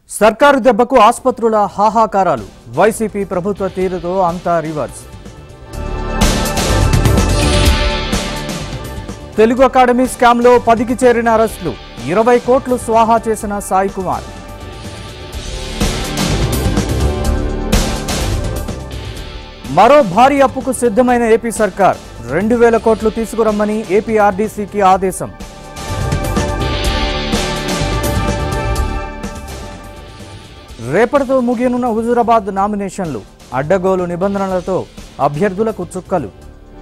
సర్కారు దెబ్బకు ఆసుపత్రుల హాహాకారాలు వైసీపీ ప్రభుత్వ తీరుతో అంతా రివర్స్ తెలుగు అకాడమీ స్కామ్లో పదికి చేరిన అరెస్టులు ఇరవై కోట్లు స్వాహా చేసిన సాయి కుమార్ మరో భారీ అప్పుకు సిద్ధమైన ఏపీ సర్కార్ రెండు వేల కోట్లు తీసుకురమ్మని ఏపీ ఆర్డీసీకి ఆదేశం రేపటితో ముగియనున్న హుజూరాబాద్ నామినేషన్లు అడ్డగోలు నిబంధనలతో అభ్యర్థులకు చుక్కలు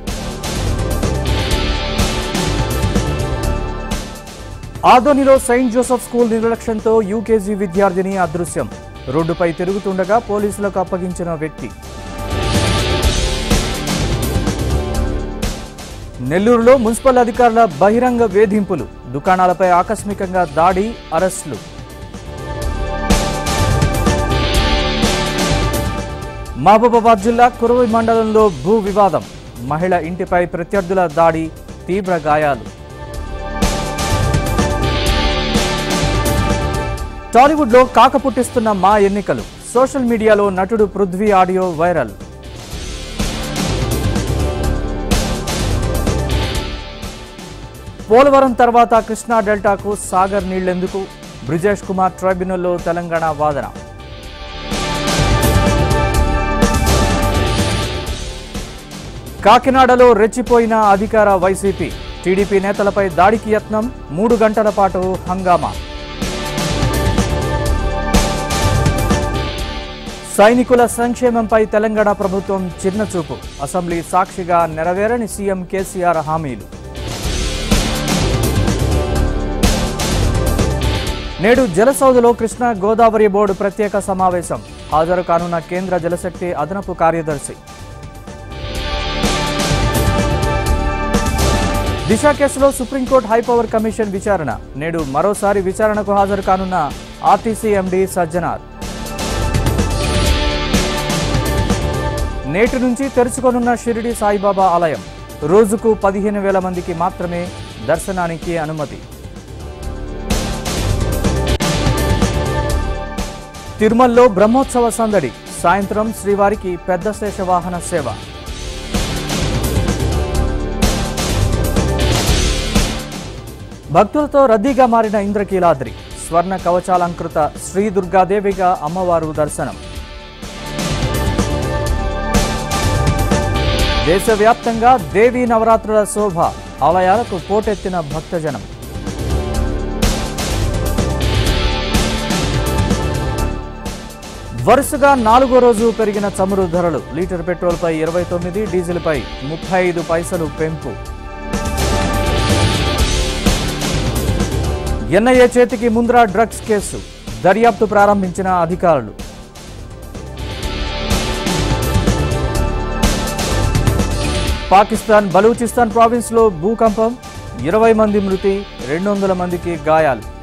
ఆదోనిలో సెయింట్ జోసెఫ్ స్కూల్ నిర్లక్ష్యంతో యూకేజీ విద్యార్థిని అదృశ్యం రోడ్డుపై తిరుగుతుండగా పోలీసులకు అప్పగించిన వ్యక్తి నెల్లూరులో మున్సిపల్ అధికారుల బహిరంగ వేధింపులు దుకాణాలపై ఆకస్మికంగా దాడి అరెస్టులు మహబూబాబాద్ జిల్లా కురవి మండలంలో భూ వివాదం మహిళ ఇంటిపై ప్రత్యర్థుల దాడి తీవ్ర గాయాలు టాలీవుడ్లో కాక పుట్టిస్తున్న మా ఎన్నికలు సోషల్ మీడియాలో నటుడు పృథ్వీ ఆడియో వైరల్ పోలవరం తర్వాత కృష్ణా డెల్టాకు సాగర్ నీళ్లెందుకు బ్రిజేష్ కుమార్ ట్రైబ్యునల్లో తెలంగాణ వాదన కాకినాడలో రెచ్చిపోయిన అధికార వైసీపీ టీడీపీ నేతలపై దాడికి యత్నం మూడు గంటల పాటు హంగామా సైనికుల సంక్షేమంపై తెలంగాణ ప్రభుత్వం చిన్నచూపు అసెంబ్లీ సాక్షిగా నెరవేరని సీఎం కేసీఆర్ హామీలు నేడు జలసౌధలో కృష్ణా గోదావరి బోర్డు ప్రత్యేక సమావేశం హాజరు కానున్న కేంద్ర జలశక్తి అదనపు కార్యదర్శి దిశ కేసులో సుప్రీంకోర్టు హైపవర్ కమిషన్ విచారణ నేడు మరోసారి విచారణకు హాజరు కానున్న ఆర్టీసీ ఎండీ సజ్జనార్ నేటి నుంచి తెరుచుకోనున్న షిరిడి సాయిబాబా ఆలయం రోజుకు పదిహేను వేల మందికి మాత్రమే దర్శనానికి అనుమతి తిరుమలలో బ్రహ్మోత్సవ సందడి సాయంత్రం శ్రీవారికి పెద్ద శేష వాహన సేవ భక్తులతో రద్దీగా మారిన ఇంద్రకీలాద్రి స్వర్ణ కవచాలంకృత శ్రీ దుర్గాదేవిగా అమ్మవారు దర్శనం దేశవ్యాప్తంగా దేవీ నవరాత్రుల శోభ ఆలయాలకు పోటెత్తిన భక్తజనం వరుసగా నాలుగో రోజు పెరిగిన చమురు ధరలు లీటర్ పెట్రోల్పై ఇరవై తొమ్మిది డీజిల్పై ముప్పై ఐదు పైసలు పెంపు ఎన్ఐఏ చేతికి ముంద్రా డ్రగ్స్ కేసు దర్యాప్తు ప్రారంభించిన అధికారులు పాకిస్తాన్ బలూచిస్తాన్ ప్రావిన్స్లో భూకంపం ఇరవై మంది మృతి రెండు వందల మందికి గాయాలు